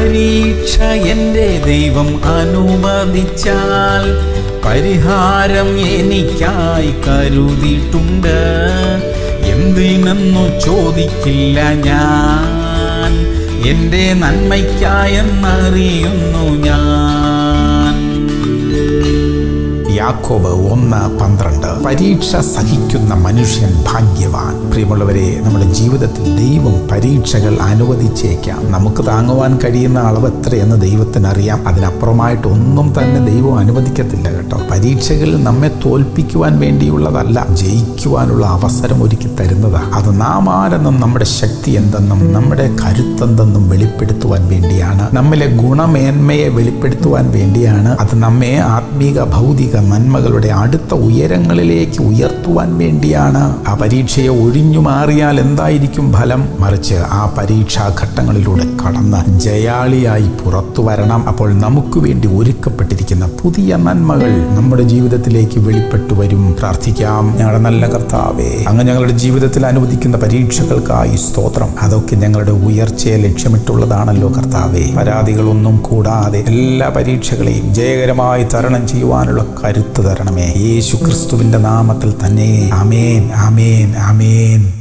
പരീക്ഷ എൻ്റെ ദൈവം അനുവദിച്ചാൽ പരിഹാരം എനിക്കായി കരുതിയിട്ടുണ്ട് എന്തിനെന്നു ചോദിക്കില്ല ഞാൻ എൻ്റെ നന്മയ്ക്കായെന്നറിയുന്നു ഞാൻ യാക്കോബ് ഒന്ന് പന്ത്രണ്ട് പരീക്ഷ സഹിക്കുന്ന മനുഷ്യൻ ഭാഗ്യവാൻ പ്രിയമുള്ളവരെ നമ്മുടെ ജീവിതത്തിൽ ദൈവം പരീക്ഷകൾ അനുവദിച്ചേക്കാം നമുക്ക് താങ്ങുവാൻ കഴിയുന്ന അളവ് എത്രയെന്ന് ദൈവത്തിന് അറിയാം അതിനപ്പുറമായിട്ട് ഒന്നും തന്നെ ദൈവം അനുവദിക്കത്തില്ല കേട്ടോ പരീക്ഷകൾ നമ്മെ തോൽപ്പിക്കുവാൻ വേണ്ടിയുള്ളതല്ല ജയിക്കുവാനുള്ള അവസരം ഒരുക്കി തരുന്നതാ അത് നാം ആരെന്നും നമ്മുടെ ശക്തി എന്തെന്നും നമ്മുടെ കരുത്തെന്തെന്നും വെളിപ്പെടുത്തുവാൻ വേണ്ടിയാണ് നമ്മിലെ ഗുണമേന്മയെ വെളിപ്പെടുത്തുവാൻ വേണ്ടിയാണ് അത് നമ്മെ ആത്മീക ഭൗതിക നന്മകളുടെ അടുത്ത ഉയരങ്ങളിലേക്ക് ഉയർത്തുവാൻ വേണ്ടിയാണ് ആ പരീക്ഷയെ ഒഴിഞ്ഞു മാറിയാൽ എന്തായിരിക്കും ഫലം മറിച്ച് ആ പരീക്ഷാ ഘട്ടങ്ങളിലൂടെ കടന്ന് ജയാളിയായി പുറത്തു വരണം അപ്പോൾ നമുക്ക് വേണ്ടി ഒരുക്കപ്പെട്ടിരിക്കുന്ന പുതിയ നന്മകൾ നമ്മുടെ ജീവിതത്തിലേക്ക് വെളിപ്പെട്ടു വരും പ്രാർത്ഥിക്കാം ഞങ്ങളുടെ നല്ല കർത്താവേ അങ്ങ് ഞങ്ങളുടെ ജീവിതത്തിൽ അനുവദിക്കുന്ന പരീക്ഷകൾക്കായി സ്തോത്രം അതൊക്കെ ഞങ്ങളുടെ ഉയർച്ചയെ ലക്ഷ്യമിട്ടുള്ളതാണല്ലോ കർത്താവേ പരാതികളൊന്നും കൂടാതെ എല്ലാ പരീക്ഷകളെയും ജയകരമായി തരണം ചെയ്യുവാനുള്ള കരുത്ത് തരണമേ യേശു ക്രിസ്തുവിന്റെ നാമത്തിൽ തന്നെ അമേൻ അമേൻ അമേൻ